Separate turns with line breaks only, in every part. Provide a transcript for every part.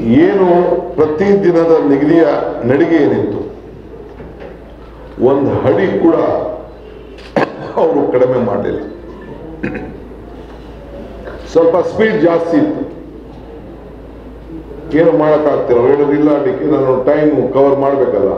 ಏನು ಪ್ರತಿದಿನದ ನಿಗದಿಯ ನಡಿಗೆ ಏನಿತ್ತು ಒಂದು ಹಡಿ ಕೂಡ ಅವರು ಕಡಿಮೆ ಮಾಡಲಿಲ್ಲ ಸ್ವಲ್ಪ ಸ್ಪೀಡ್ ಜಾಸ್ತಿ ಇತ್ತು ಏನು ಮಾಡೋಕ್ಕಾಗ್ತಿಲ್ಲ ಅವ್ರು ಹೇಳೋದಿಲ್ಲ ಡಿಕ್ಕಿ ನಾನು ಟೈಮ್ ಕವರ್ ಮಾಡಬೇಕಲ್ಲ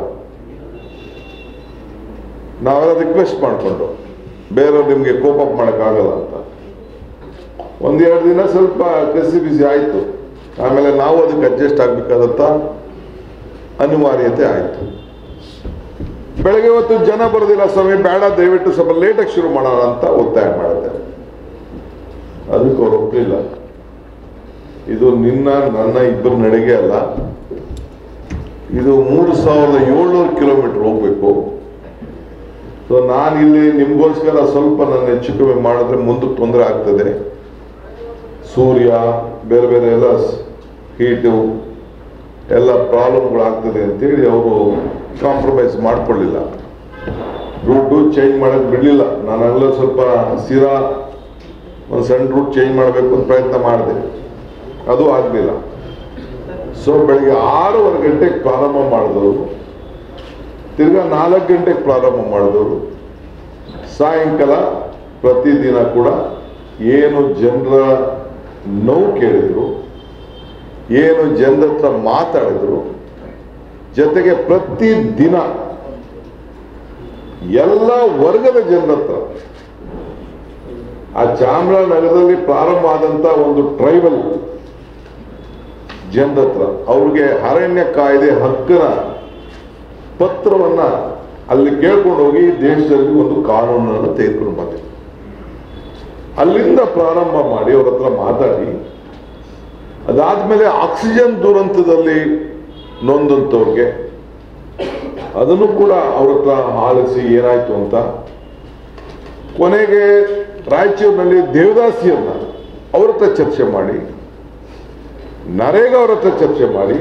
ನಾವೆಲ್ಲ ರಿಕ್ವೆಸ್ಟ್ ಮಾಡಿಕೊಂಡು ಬೇರೆಯವ್ರು ನಿಮಗೆ ಕೋಪ್ ಅಪ್ ಮಾಡೋಕ್ಕಾಗಲ್ಲ ಅಂತ ಒಂದೆರಡು ದಿನ ಸ್ವಲ್ಪ ಕಸಿ ಬಿಸಿ ಆಯಿತು ಆಮೇಲೆ ನಾವು ಅದಕ್ಕೆ ಅಡ್ಜಸ್ಟ್ ಆಗಬೇಕಾದಂಥ ಅನಿವಾರ್ಯತೆ ಆಯಿತು ಬೆಳಗ್ಗೆ ಹೊತ್ತು ಜನ ಬರೋದಿಲ್ಲ ಸ್ವಾಮಿ ಬೇಡ ದಯವಿಟ್ಟು ಸ್ವಲ್ಪ ಲೇಟಾಗಿ ಶುರು ಮಾಡೋಣ ಅಂತ ಒತ್ತಾಯ ಮಾಡಿದೆ ಅದಕ್ಕೆ ಅವ್ರು ಒಪ್ಪಲಿಲ್ಲ ಇದು ನಿನ್ನ ನನ್ನ ಇಬ್ಬರ ನಡಿಗೆ ಅಲ್ಲ ಇದು ಮೂರು ಸಾವಿರದ ಏಳ್ನೂರು ಕಿಲೋಮೀಟರ್ ಹೋಗ್ಬೇಕು ಸೊ ನಾನು ಇಲ್ಲಿ ನಿಮ್ಗೋಸ್ಕರ ಸ್ವಲ್ಪ ನನ್ನ ಹೆಚ್ಚು ಕಮ್ಮಿ ಮಾಡಿದ್ರೆ ಮುಂದಕ್ಕೆ ತೊಂದರೆ ಆಗ್ತದೆ ಸೂರ್ಯ ಬೇರೆ ಬೇರೆ ಎಲ್ಲ ಹೀಟು ಎಲ್ಲ ಪ್ರಾಬ್ಲಮ್ಗಳಾಗ್ತದೆ ಅಂತೇಳಿ ಅವರು ಕಾಂಪ್ರಮೈಸ್ ಮಾಡ್ಕೊಳ್ಳಿಲ್ಲ ರೂಟು ಚೇಂಜ್ ಮಾಡೋಕ್ಕೆ ಬಿಡಲಿಲ್ಲ ನಾನೆಲ್ಲ ಸ್ವಲ್ಪ ಸಿರಾ ಒಂದು ಸಣ್ಣ ರೂಟ್ ಚೇಂಜ್ ಮಾಡಬೇಕು ಅಂತ ಪ್ರಯತ್ನ ಮಾಡಿದೆ ಅದು ಆಗಲಿಲ್ಲ ಸೊ ಬೆಳಿಗ್ಗೆ ಆರೂವರೆ ಗಂಟೆಗೆ ಪ್ರಾರಂಭ ಮಾಡಿದವರು ತಿರ್ಗಾ ನಾಲ್ಕು ಗಂಟೆಗೆ ಪ್ರಾರಂಭ ಮಾಡಿದವರು ಸಾಯಂಕಾಲ ಪ್ರತಿದಿನ ಕೂಡ ಏನು ಜನರ ನೋವು ಕೇಳಿದ್ರು ಏನು ಜನರ ಹತ್ರ ಮಾತಾಡಿದ್ರು ಜೊತೆಗೆ ಪ್ರತಿ ದಿನ ಎಲ್ಲ ವರ್ಗದ ಜನರ ಹತ್ರ ಆ ಚಾಮರಾಜನಗರದಲ್ಲಿ ಪ್ರಾರಂಭ ಆದಂತ ಒಂದು ಟ್ರೈಬಲ್ ಜನರ ಹತ್ರ ಅವ್ರಿಗೆ ಅರಣ್ಯ ಕಾಯ್ದೆ ಹಕ್ಕನ ಪತ್ರವನ್ನ ಅಲ್ಲಿ ಕೇಳ್ಕೊಂಡು ಹೋಗಿ ದೇಶದಲ್ಲಿ ಒಂದು ಕಾನೂನನ್ನು ತೆಗೆದುಕೊಂಡು ಬಂದಿದೆ ಅಲ್ಲಿಂದ ಪ್ರಾರಂಭ ಮಾಡಿ ಅವ್ರ ಹತ್ರ ಮಾತಾಡಿ ಅದಾದ್ಮೇಲೆ ಆಕ್ಸಿಜನ್ ದುರಂತದಲ್ಲಿ ನೊಂದಂಥವ್ರಿಗೆ ಅದನ್ನು ಕೂಡ ಅವ್ರ ಹತ್ರ ಆಲಿಸಿ ಏನಾಯ್ತು ಅಂತ ಕೊನೆಗೆ ರಾಯಚೂರಿನಲ್ಲಿ ದೇವದಾಸಿಯನ್ನ ಅವ್ರ ಹತ್ರ ಚರ್ಚೆ ಮಾಡಿ ನರೇಗಾ ಅವ್ರ ಹತ್ರ ಚರ್ಚೆ ಮಾಡಿ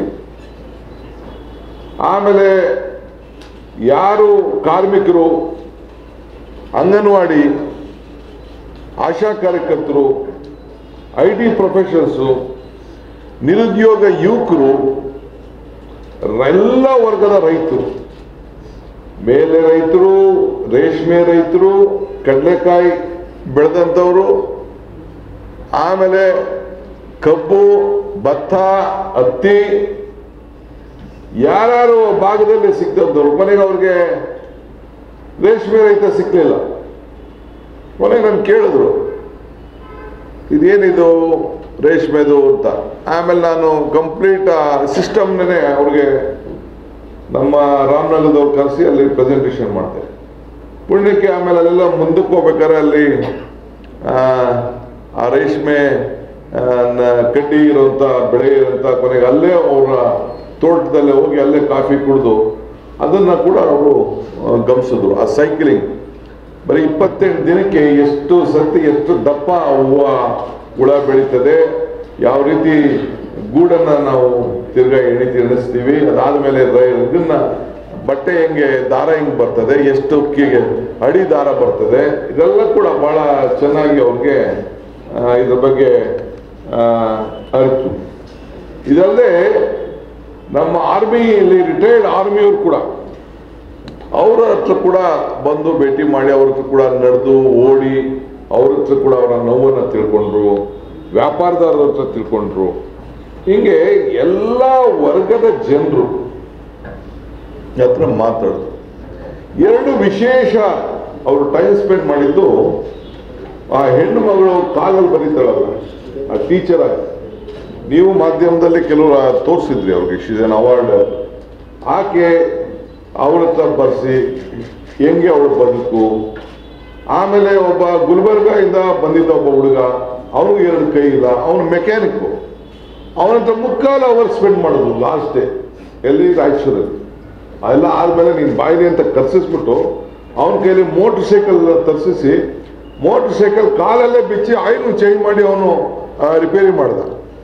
ಆಮೇಲೆ ಯಾರು ಕಾರ್ಮಿಕರು ಅಂಗನವಾಡಿ ಆಶಾ ಕಾರ್ಯಕರ್ತರು ಐ ಟಿ ಪ್ರೊಫೆಷನ್ಸು ನಿರುದ್ಯೋಗ ಯುವಕರು ಎಲ್ಲ ವರ್ಗದ ರೈತರು ಮೇಲೆ ರೈತರು ರೇಷ್ಮೆ ರೈತರು ಕಡಲೆಕಾಯಿ ಬೆಳೆದಂಥವರು ಆಮೇಲೆ ಕಬ್ಬು ಭತ್ತ ಹತ್ತಿ ಯಾರ್ಯಾರು ಭಾಗದಲ್ಲಿ ಸಿಕ್ತಂಥವ್ರು ಕೊನೆಗೆ ಅವ್ರಿಗೆ ರೇಷ್ಮೆ ರೈತ ಸಿಕ್ಕಲಿಲ್ಲ ಕೊನೆಗೆ ನಾನು ಕೇಳಿದ್ರು ಇದೇನಿದು ರೇಷ್ಮೆದು ಅಂತ ಆಮೇಲೆ ನಾನು ಕಂಪ್ಲೀಟ್ ಆ ಸಿಸ್ಟಮ್ನೇ ಅವ್ರಿಗೆ ನಮ್ಮ ರಾಮನಗರದವ್ರು ಕರೆಸಿ ಅಲ್ಲಿ ಪ್ರೆಸೆಂಟೇಷನ್ ಮಾಡಿದೆ ಪುಣ್ಯಕ್ಕೆ ಆಮೇಲೆ ಅಲ್ಲೆಲ್ಲ ಮುಂದಕ್ಕೆ ಹೋಗ್ಬೇಕಾದ್ರೆ ಅಲ್ಲಿ ಆ, ಆ ರೇಷ್ಮೆ ಆ, ನ- ಕಡ್ಡಿ ಇರೋಂಥ ಬೆಳೆ ಇರೋಂಥ ಕೊನೆಗೆ ಅಲ್ಲೇ ಅವರ ತೋಟದಲ್ಲೇ ಹೋಗಿ ಅಲ್ಲೇ ಕಾಫಿ ಕುಡಿದು ಅದನ್ನ ಕೂಡ ಅವರು ಗಮನಿಸಿದ್ರು ಆ ಸೈಕ್ಲಿಂಗ್ ಬರೀ ಇಪ್ಪತ್ತೆಂಟು ದಿನಕ್ಕೆ ಎಷ್ಟು ಸತಿ ಎಷ್ಟು ದಪ್ಪ ಹೂವು ಹುಳ ಬೆಳೀತದೆ ಯಾವ ರೀತಿ ಗೂಡನ್ನ ನಾವು ತಿರ್ಗಾ ಎಣಿತಿ ಎಣಿಸ್ತೀವಿ ಅದಾದ್ಮೇಲೆ ರೈ- ಇದನ್ನ ಬಟ್ಟೆ ಹೆಂಗೆ ದಾರ ಹೆಂಗ್ ಬರ್ತದೆ ಎಷ್ಟು ಕಿಗೆ ಅಡಿ ದಾರ ಬರ್ತದೆ ಇದೆಲ್ಲ ಕೂಡ ಬಹಳ ಚೆನ್ನಾಗಿ ಅವ್ರಿಗೆ ಆ, ಇದ್ರ ಬಗ್ಗೆ ಆ, ಅರಿತು ಇದಲ್ಲದೆ ನಮ್ಮ ಆರ್ಮಿಯಲ್ಲಿ ರಿಟೈರ್ಡ್ ಆರ್ಮಿಯವರು ಕೂಡ ಅವರ ಹತ್ರ ಕೂಡ ಬಂದು ಭೇಟಿ ಮಾಡಿ ಅವ್ರ ಹತ್ರ ಕೂಡ ನಡೆದು ಓಡಿ ಅವ್ರ ಹತ್ರ ಕೂಡ ಅವರ ನೋವನ್ನು ತಿಳ್ಕೊಂಡ್ರು ವ್ಯಾಪಾರದಾರರ ಹತ್ರ ತಿಳ್ಕೊಂಡ್ರು ಹಿಂಗೆ ಎಲ್ಲ ವರ್ಗದ ಜನರು ಹತ್ರ ಮಾತಾಡಿದ್ರು ಎರಡು ವಿಶೇಷ ಅವರು ಟೈಮ್ ಸ್ಪೆಂಡ್ ಮಾಡಿದ್ದು ಆ ಹೆಣ್ಣು ಮಗಳು ಕಾಲಲ್ಲಿ ಬರೀತಾಳಲ್ಲ ಆ ಟೀಚರ್ ಆಗಿ ನೀವು ಮಾಧ್ಯಮದಲ್ಲಿ ಕೆಲವರು ತೋರಿಸಿದ್ರಿ ಅವ್ರಿಗೆ ಶಿಸ್ ಅನ್ ಅವಾರ್ಡ್ ಆಕೆ ಅವ್ರ ಹತ್ರ ಬರ್ಸಿ ಹೆಂಗೆ ಅವಳ ಬದುಕು ಆಮೇಲೆ ಒಬ್ಬ ಗುಲ್ಬರ್ಗ ಬಂದಿದ್ದ ಒಬ್ಬ ಹುಡುಗ ಅವನಿಗೆ ಎರಡು ಕೈ ಇಲ್ಲ ಅವನು ಮೆಕ್ಯಾನಿಕ್ಕು ಅವನ ಹತ್ರ ಮುಕ್ಕಾಲು ಅವರ್ ಸ್ಪೆಂಡ್ ಮಾಡೋದು ಲಾಸ್ಟ್ ಡೇ ಎಲ್ಲಿ ರಾಯಚೂರಲ್ಲಿ ಅದೆಲ್ಲ ಆದ್ಮೇಲೆ ನೀನು ಬಾಯಿಲಿ ಅಂತ ಕರ್ಸಿಸ್ಬಿಟ್ಟು ಅವನ ಕೈಲಿ ಮೋಟರ್ ಸೈಕಲ್ ತರಿಸಿ ಮೋಟರ್ ಸೈಕಲ್ ಕಾಲಲ್ಲೇ ಬಿಚ್ಚಿ ಆಯಿಲ್ ಚೇಂಜ್ ಮಾಡಿ ಅವನು ರಿಪೇರಿ ಮಾಡ್ದ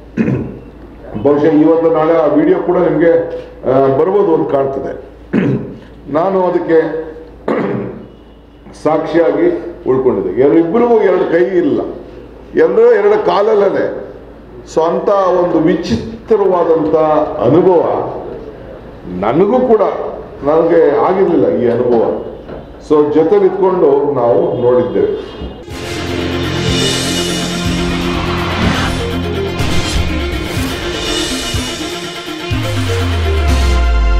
ಬಹುಶಃ ಇವತ್ತು ನಾಳೆ ಆ ವಿಡಿಯೋ ಕೂಡ ನಿಮಗೆ ಬರ್ಬೋದು ಅಂತ ಕಾಣ್ತದೆ ನಾನು ಅದಕ್ಕೆ ಸಾಕ್ಷಿಯಾಗಿ ಉಳ್ಕೊಂಡಿದ್ದೆ ಎರಡು ಇಬ್ಬರಿಗೂ ಎರಡು ಕೈ ಇಲ್ಲ ಎಲ್ಲರೂ ಎರಡು ಕಾಲಲ್ಲೇ ಸೊ ಅಂತ ಒಂದು ವಿಚಿತ್ರ ವಿಚಿತ್ರವಾದಂಥ ಅನುಭವ ನನಗೂ ಕೂಡ ನನಗೆ ಆಗಿರಲಿಲ್ಲ ಈ ಅನುಭವ ಸೊ ಜೊತೆಲಿದ್ಕೊಂಡು ನಾವು ನೋಡಿದ್ದೇವೆ